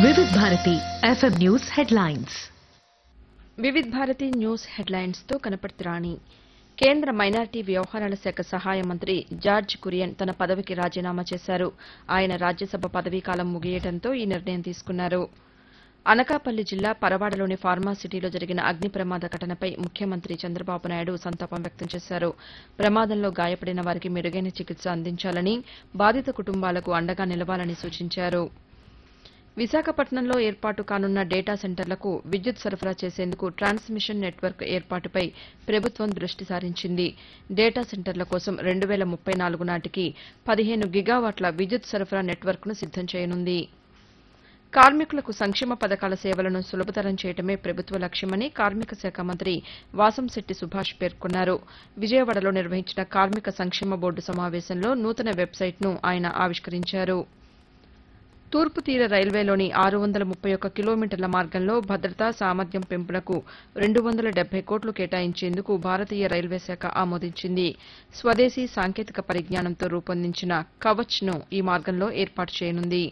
వివిధ Bharati FM news headlines Vividh Bharati news headlines తో కనపర్తి రాణి కేంద్ర మైనార్టీ వ్యవహారాల శాఖ సహాయ మంత్రి జార్జ్ కురియన్ తన పదవికి రాజీనామా చేశారు ఆయన రాజ్యసభ పదవీకాలం ముగియడంతో ఈ నిర్ణయం తీసుకున్నారు అనకాపల్లి జిల్లా పరవాడలోని ఫార్మాసిటీలో జరిగిన అగ్ని ప్రమాద ఘటనపై ముఖ్యమంత్రి చంద్రబాబు నాయుడు సంతాపం వ్యక్తం చేశారు ప్రమాదంలో గాయపడిన వారికి మెరుగైన చికిత్స అందించాలని బాధిత కుటుంబాలకు అండగా నిలవాలని సూచించారు విశాఖపట్నంలో ఏర్పాటు కానున్న డేటా సెంటర్లకు విద్యుత్ సరఫరా చేసేందుకు ట్రాన్స్మిషన్ నెట్వర్క్ ఏర్పాటుపై ప్రభుత్వం దృష్టి సారించింది డేటా సెంటర్ల కోసం రెండు వేల ముప్పై నాలుగు నాటికి పదిహేను గిగావాట్ల విద్యుత్ సరఫరా నెట్వర్క్ను సిద్దం చేయనుంది కార్మికులకు సంక్షేమ పథకాల సేవలను సులభతరం చేయడమే ప్రభుత్వ లక్ష్యమని కార్మిక శాఖ మంత్రి వాసంశెట్టి సుభాష్ పేర్కొన్నారు విజయవాడలో నిర్వహించిన కార్మిక సంక్షేమ బోర్డు సమావేశంలో నూతన వెబ్సైట్ను ఆయన ఆవిష్కరించారు తూర్పు తీర రైల్వేలోని ఆరు వందల ముప్పై ఒక్క కిలోమీటర్ల మార్గంలో భద్రతా సామర్థ్యం పెంపునకు రెండు వందల డెబ్బై కోట్లు కేటాయించేందుకు భారతీయ రైల్వే శాఖ ఆమోదించింది స్వదేశీ సాంకేతిక పరిజ్ఞానంతో రూపొందించిన కవచ్ను ఈ మార్గంలో ఏర్పాటు చేయనుంది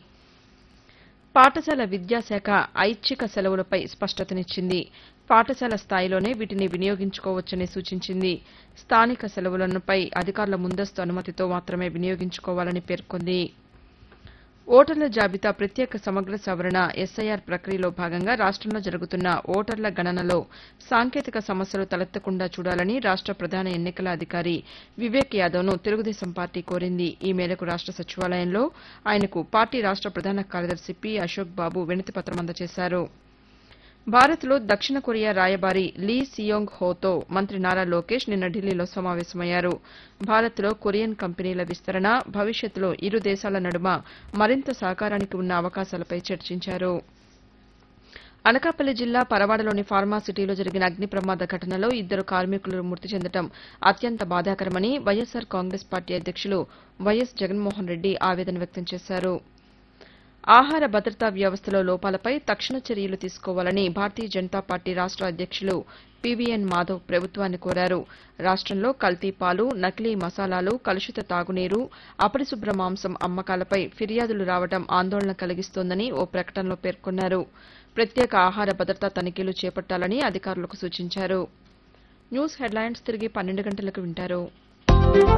పాఠశాల విద్యాశాఖ ఐచ్ఛిక సెలవులపై స్పష్టతనిచ్చింది పాఠశాల స్థాయిలోనే వీటిని వినియోగించుకోవచ్చని సూచించింది స్థానిక సెలవులపై అధికారుల ముందస్తు అనుమతితో మాత్రమే వినియోగించుకోవాలని పేర్కొంది ఓటర్ల జాబితా ప్రత్యేక సమగ్ర సవరణ ఎస్ఐఆర్ ప్రక్రియలో భాగంగా రాష్టంలో జరుగుతున్న ఓటర్ల గణనలో సాంకేతిక సమస్యలు తలెత్తకుండా చూడాలని రాష్ట ప్రధాన ఎన్నికల అధికారి వివేక్ యాదవ్ను తెలుగుదేశం పార్టీ కోరింది ఈ మేరకు రాష్ట సచివాలయంలో ఆయనకు పార్టీ రాష్ట ప్రధాన కార్యదర్శి పి అశోక్ బాబు వినతిపత్రం అందజేశారు భారత్లో దక్షిణ కొరియా రాయబారి లీ సియోంగ్ హోతో మంత్రి నారా లోకేష్ నిన్న ఢిల్లీలో సమావేశమయ్యారు భారత్లో కొరియన్ కంపెనీల విస్తరణ భవిష్యత్తులో ఇరు దేశాల నడుమ మరింత సహకారానికి ఉన్న అవకాశాలపై చర్చించారు అనకాపల్లి జిల్లా పరవాడలోని ఫార్మాసిటీలో జరిగిన అగ్ని ప్రమాద ఘటనలో ఇద్దరు కార్మికులు మృతి చెందడం అత్యంత బాధాకరమని వైఎస్సార్ కాంగ్రెస్ పార్టీ అధ్యక్షులు వైఎస్ జగన్మోహన్ రెడ్డి ఆవేదన వ్యక్తం చేశారు ఆహార భద్రతా వ్యవస్థలో లోపాలపై తక్షణ చర్యలు తీసుకోవాలని భారతీయ జనతా పార్టీ రాష్ట అధ్యక్షులు పీవీఎన్ మాధవ్ ప్రభుత్వాన్ని కోరారు రాష్టంలో కల్తీ పాలు నకిలీ మసాలాలు కలుషిత తాగునీరు అపరిశుభ్ర మాంసం అమ్మకాలపై ఫిర్యాదులు రావడం ఆందోళన కలిగిస్తోందని ఓ ప్రకటనలో పేర్కొన్నారు ప్రత్యేక ఆహార భద్రతా తనిఖీలు చేపట్టాలని అధికారులకు సూచించారు న్యూస్ హెడ్లైన్స్ తిరిగి పన్నెండు గంటలకు వింటారు